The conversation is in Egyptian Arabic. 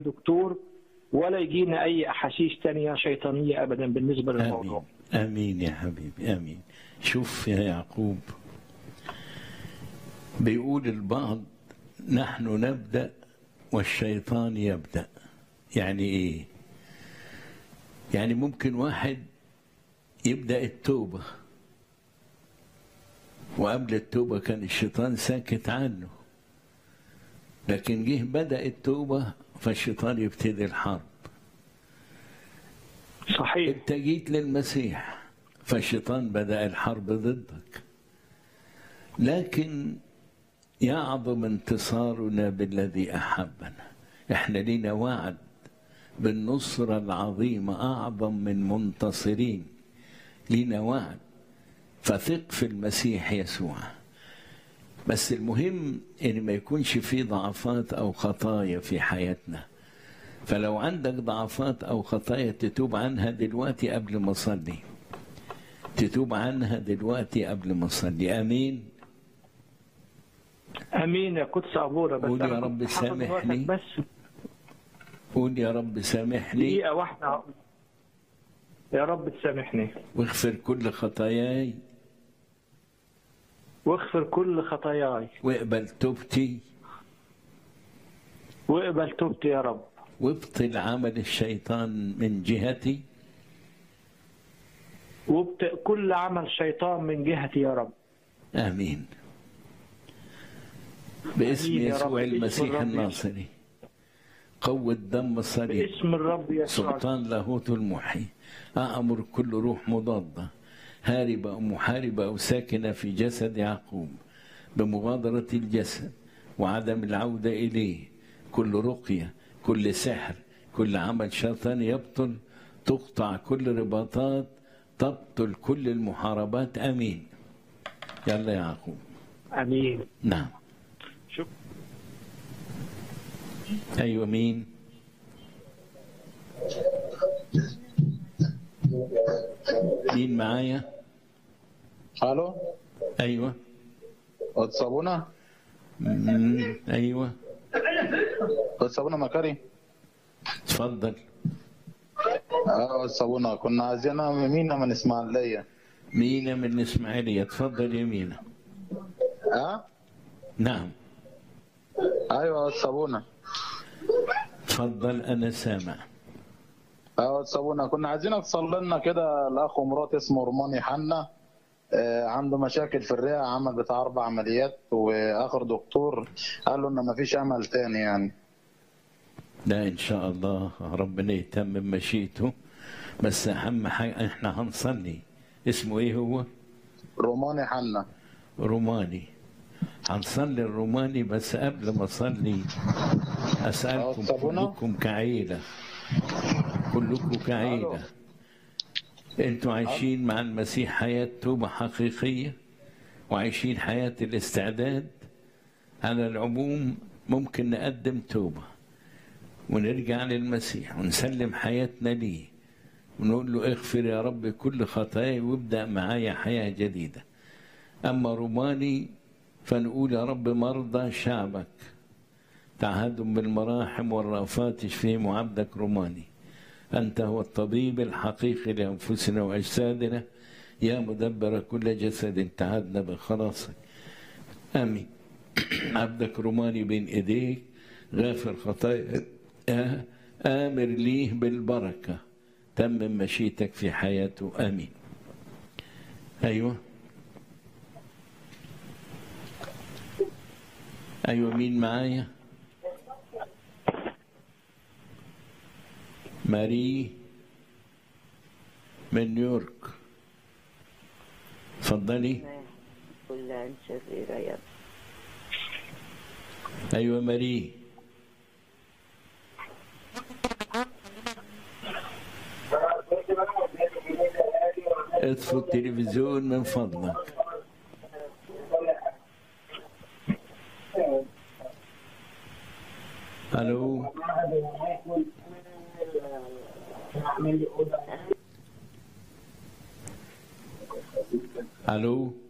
دكتور ولا يجينا اي احاسيس تانية شيطانيه ابدا بالنسبه للموضوع آمين آمين يا حبيبي آمين شوف يا يعقوب بيقول البعض نحن نبدأ والشيطان يبدأ يعني إيه يعني ممكن واحد يبدأ التوبة وقبل التوبة كان الشيطان ساكت عنه لكن جه بدأ التوبة فالشيطان يبتدي الحرب صحيح انت جيت للمسيح فالشيطان بدأ الحرب ضدك لكن يعظم انتصارنا بالذي أحبنا احنا لينا وعد بالنصرة العظيمة أعظم من منتصرين لينا وعد فثق في المسيح يسوع بس المهم ان ما يكونش في ضعفات او خطايا في حياتنا فلو عندك ضعفات او خطايا تتوب عنها دلوقتي قبل ما اصلي تتوب عنها دلوقتي قبل ما اصلي امين امين يا قدس ابونا بس قول يا أنا رب كنت حافظ سامحني. وقتك بس قول يا رب سامحني دقيقه واحده يا رب تسامحني واغفر كل خطاياي واغفر كل خطاياي واقبل توبتي واقبل توبتي يا رب وابطل عمل الشيطان من جهتي وابطئ كل عمل شيطان من جهتي يا رب امين باسم آمين يا رب. يسوع باسم المسيح الرب الناصري قوة دم الصليب باسم الرب يسوع سلطان لاهوت المحي أأمر كل روح مضادة هاربة أو محاربة أو ساكنة في جسد يعقوب بمغادرة الجسد وعدم العودة إليه كل رقية كل سحر كل عمل شيطان يبطل تقطع كل رباطات تبطل كل المحاربات أمين يلا يا يعقوب امين نعم شكرا أيوة مين مين معايا الو أيوة قدس ابونا مم. أيوة قدس ابونا مكاري تفضل اه قدس ابونا كنا عايزين مينا من اسماعيليه مينا من الإسماعيلية تفضل يا مينا اه نعم ايوه قدس ابونا تفضل أنا سامع اه قدس ابونا كنا عايزينك تصلي لنا كده الاخ ومرات اسمه رماني حنا آه عنده مشاكل في الرئه عمل بتاع اربع عمليات واخر دكتور قال له ان مفيش امل تاني يعني لا إن شاء الله ربنا يتمم مشيئته بس أهم حاجة إحنا هنصلي اسمه إيه هو؟ روماني حنا روماني هنصلي الروماني بس قبل ما أصلي أسألكم أه، صابونة؟ كلكم كعيلة كلكم كعيلة أنتوا عايشين مع المسيح حياة توبة حقيقية وعايشين حياة الاستعداد على العموم ممكن نقدم توبة ونرجع للمسيح ونسلم حياتنا ليه ونقول له اغفر يا رب كل خطاياي وابدأ معايا حياة جديدة أما روماني فنقول يا رب مرضى شعبك تعهدهم بالمراحم والرأفات اشفيهم عبدك روماني أنت هو الطبيب الحقيقي لأنفسنا وأجسادنا يا مدبر كل جسد تعهدنا بخلاصك آمين عبدك روماني بين إيديك غافر خطايا آمر ليه بالبركة تمم مشيتك في حياته آمين أيوه أيوة مين معايا ماري من نيويورك اتفضلي كل عن شريرة يا رب أيوة ماري اطفوا التلفزيون من فضلك الو الو